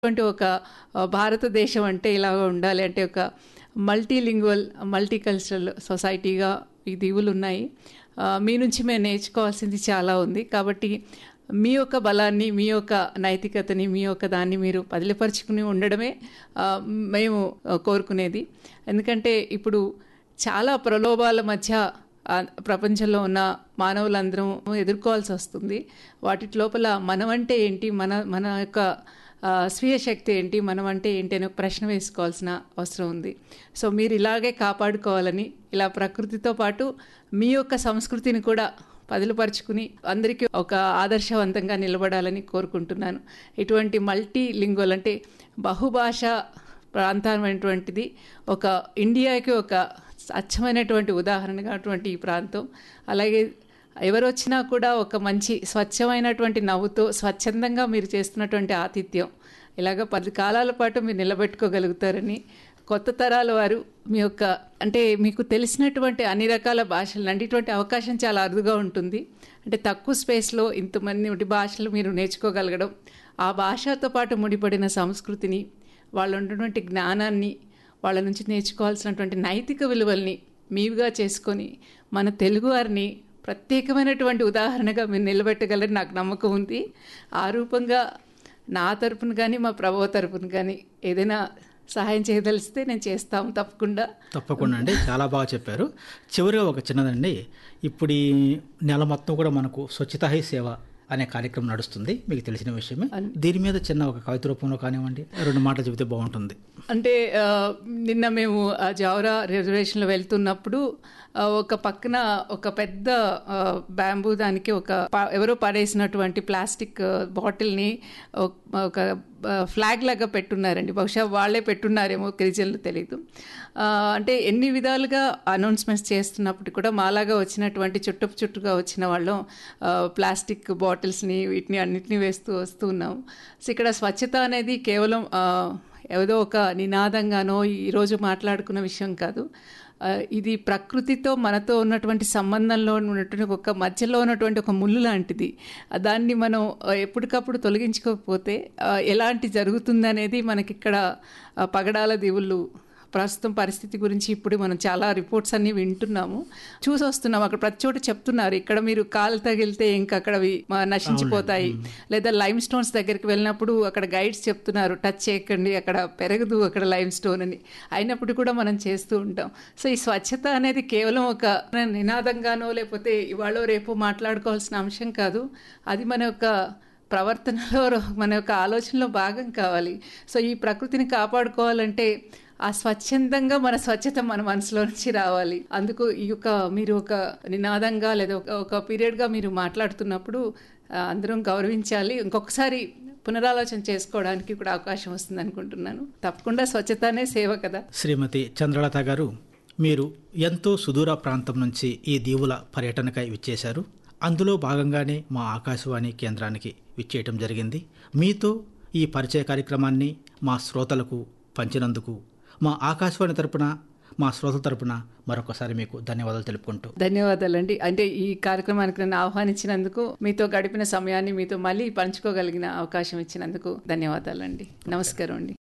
అటువంటి ఒక ఆ, భారతదేశం అంటే ఇలా ఉండాలి అంటే ఒక మల్టీలింగ్వల్ మల్టీ కల్చరల్ సొసైటీగా ఈ దీవులు ఉన్నాయి ఆ, మీ నుంచి మేము నేర్చుకోవాల్సింది చాలా ఉంది కాబట్టి మీ యొక్క బలాన్ని మీ యొక్క నైతికతని మీ యొక్క దాన్ని మీరు బదిలిపరుచుకుని ఉండడమే ఆ, మేము ఆ, కోరుకునేది ఎందుకంటే ఇప్పుడు చాలా ప్రలోభాల మధ్య ఆ, ప్రపంచంలో ఉన్న మానవులందరం ఎదుర్కోవాల్సి వస్తుంది వాటి లోపల మనం అంటే ఏంటి మన మన యొక్క ఆ, స్వీయ శక్తి ఏంటి మనం అంటే ఏంటి అని ఒక ప్రశ్న వేసుకోవాల్సిన అవసరం ఉంది సో మీరు ఇలాగే కాపాడుకోవాలని ఇలా ప్రకృతితో పాటు మీ యొక్క సంస్కృతిని కూడా పదిలపరుచుకుని అందరికీ ఒక ఆదర్శవంతంగా నిలబడాలని కోరుకుంటున్నాను ఇటువంటి మల్టీ లింగువల్ అంటే బహుభాష ప్రాంతమైనటువంటిది ఒక ఇండియాకి ఒక స్వచ్ఛమైనటువంటి ఉదాహరణగా అటువంటి ఈ ప్రాంతం అలాగే ఎవరు వచ్చినా కూడా ఒక మంచి స్వచ్ఛమైనటువంటి నవ్వుతో స్వచ్ఛందంగా మీరు చేస్తున్నటువంటి ఆతిథ్యం ఇలాగ పది కాలాల పాటు మీరు నిలబెట్టుకోగలుగుతారని కొత్త తరాల వారు మీ యొక్క అంటే మీకు తెలిసినటువంటి అన్ని రకాల భాషలు అంటే ఇటువంటి అవకాశం చాలా అరుదుగా ఉంటుంది అంటే తక్కువ స్పేస్లో ఇంతమంది భాషలు మీరు నేర్చుకోగలగడం ఆ భాషతో పాటు ముడిపడిన సంస్కృతిని వాళ్ళు ఉన్నటువంటి జ్ఞానాన్ని వాళ్ళ నుంచి నేర్చుకోవాల్సినటువంటి నైతిక విలువల్ని మీవుగా చేసుకొని మన తెలుగువారిని ప్రత్యేకమైనటువంటి ఉదాహరణగా మీరు నిలబెట్టగలని నాకు నమ్మకం ఉంది ఆ రూపంగా నా తరపున కానీ మా ప్రభావ తరపున కానీ ఏదైనా సహాయం చేయదలిస్తే నేను చేస్తాము తప్పకుండా తప్పకుండా అండి చాలా బాగా చెప్పారు చివరిగా ఒక చిన్నదండి ఇప్పుడు ఈ నెల మొత్తం కూడా మనకు స్వచ్ఛతా హీ సేవ అనే కార్యక్రమం నడుస్తుంది మీకు తెలిసిన విషయమే దీని మీద చిన్న ఒక కవిత రూపంలో కానివ్వండి రెండు మాటలు చెబితే బాగుంటుంది అంటే ఆ, నిన్న మేము ఆ జౌరా రిజర్వేషన్లో వెళ్తున్నప్పుడు ఆ, ఒక పక్కన ఒక పెద్ద ఆ, బ్యాంబూ దానికి ఒక ప- ఎవరో పడేసినటువంటి ప్లాస్టిక్ ఆ, బాటిల్ని ఒక- ఒక ఆ, ఫ్లాగ్ లాగా పెట్టున్నారండి బహుశా వాళ్ళే పెట్టున్నారేమో గిరిజనులు తెలియదు ఆ, అంటే ఎన్ని విధాలుగా అనౌన్స్మెంట్స్ చేస్తున్నప్పుడు కూడా మాలాగా వచ్చినటువంటి చుట్టు చుట్టుగా వచ్చిన వాళ్ళం ఆ, ప్లాస్టిక్ బాటిల్స్ని వీటిని అన్నిటిని వేస్తూ వస్తూ ఉన్నాం సో ఇక్కడ స్వచ్ఛత అనేది కేవలం ఆ, ఏదో ఒక నినాదంగానో ఈరోజు మాట్లాడుకున్న విషయం కాదు ఆ, ఇది ప్రకృతితో మనతో ఉన్నటువంటి సంబంధంలో ఉన్నటువంటి ఒక మధ్యలో ఉన్నటువంటి ఒక ముళ్ళు లాంటిది ఆ, దాన్ని మనం ఆ, ఎప్పటికప్పుడు తొలగించుకోకపోతే ఆ, ఎలాంటి జరుగుతుందనేది మనకి ఇక్కడ ఆ, పగడాల దేవుళ్ళు ప్రస్తుతం పరిస్థితి గురించి ఇప్పుడు మనం చాలా రిపోర్ట్స్ అన్ని వింటున్నాము చూసి వస్తున్నాం అక్కడ ప్రతి చోట చెప్తున్నారు ఇక్కడ మీరు కాలు తగిలితే ఇంకా అక్కడ అవి మ- నశించిపోతాయి లేదా లైమ్ స్టోన్స్ దగ్గరికి వెళ్ళినప్పుడు అక్కడ గైడ్స్ చెప్తున్నారు టచ్ చేయకండి అక్కడ పెరగదు అక్కడ లైమ్ స్టోన్ అని అయినప్పుడు కూడా మనం చేస్తూ ఉంటాం సో ఈ స్వచ్ఛత అనేది కేవలం ఒక నినాదంగానో లేకపోతే ఇవాళ రేపు మాట్లాడుకోవాల్సిన అంశం కాదు అది మన యొక్క ప్రవర్తనలో మన యొక్క ఆలోచనలో భాగం కావాలి సో ఈ ప్రకృతిని కాపాడుకోవాలంటే ఆ స్వచ్ఛందంగా మన స్వచ్ఛత మన మనసులో నుంచి రావాలి అందుకు ఈ యొక్క మీరు ఒక నినాదంగా లేదా ఒక ఒక పీరియడ్గా మీరు మాట్లాడుతున్నప్పుడు ఆ, అందరం గౌరవించాలి ఇంకొకసారి పునరాలోచన చేసుకోవడానికి కూడా అవకాశం వస్తుంది అనుకుంటున్నాను తప్పకుండా స్వచ్ఛతనే సేవ కదా శ్రీమతి చంద్రలత గారు మీరు ఎంతో సుదూర ప్రాంతం నుంచి ఈ దీవుల పర్యటనకై విచ్చేశారు అందులో భాగంగానే మా ఆకాశవాణి కేంద్రానికి విచ్చేయటం జరిగింది మీతో ఈ పరిచయ కార్యక్రమాన్ని మా శ్రోతలకు పంచినందుకు మా ఆకాశవాణి తరపున మా శ్రోతల తరపున మరొకసారి మీకు ధన్యవాదాలు తెలుపుకుంటూ ధన్యవాదాలండి అంటే ఈ కార్యక్రమానికి నన్ను ఆహ్వానించినందుకు మీతో గడిపిన సమయాన్ని మీతో మళ్ళీ పంచుకోగలిగిన అవకాశం ఇచ్చినందుకు ధన్యవాదాలండి నమస్కారం అండి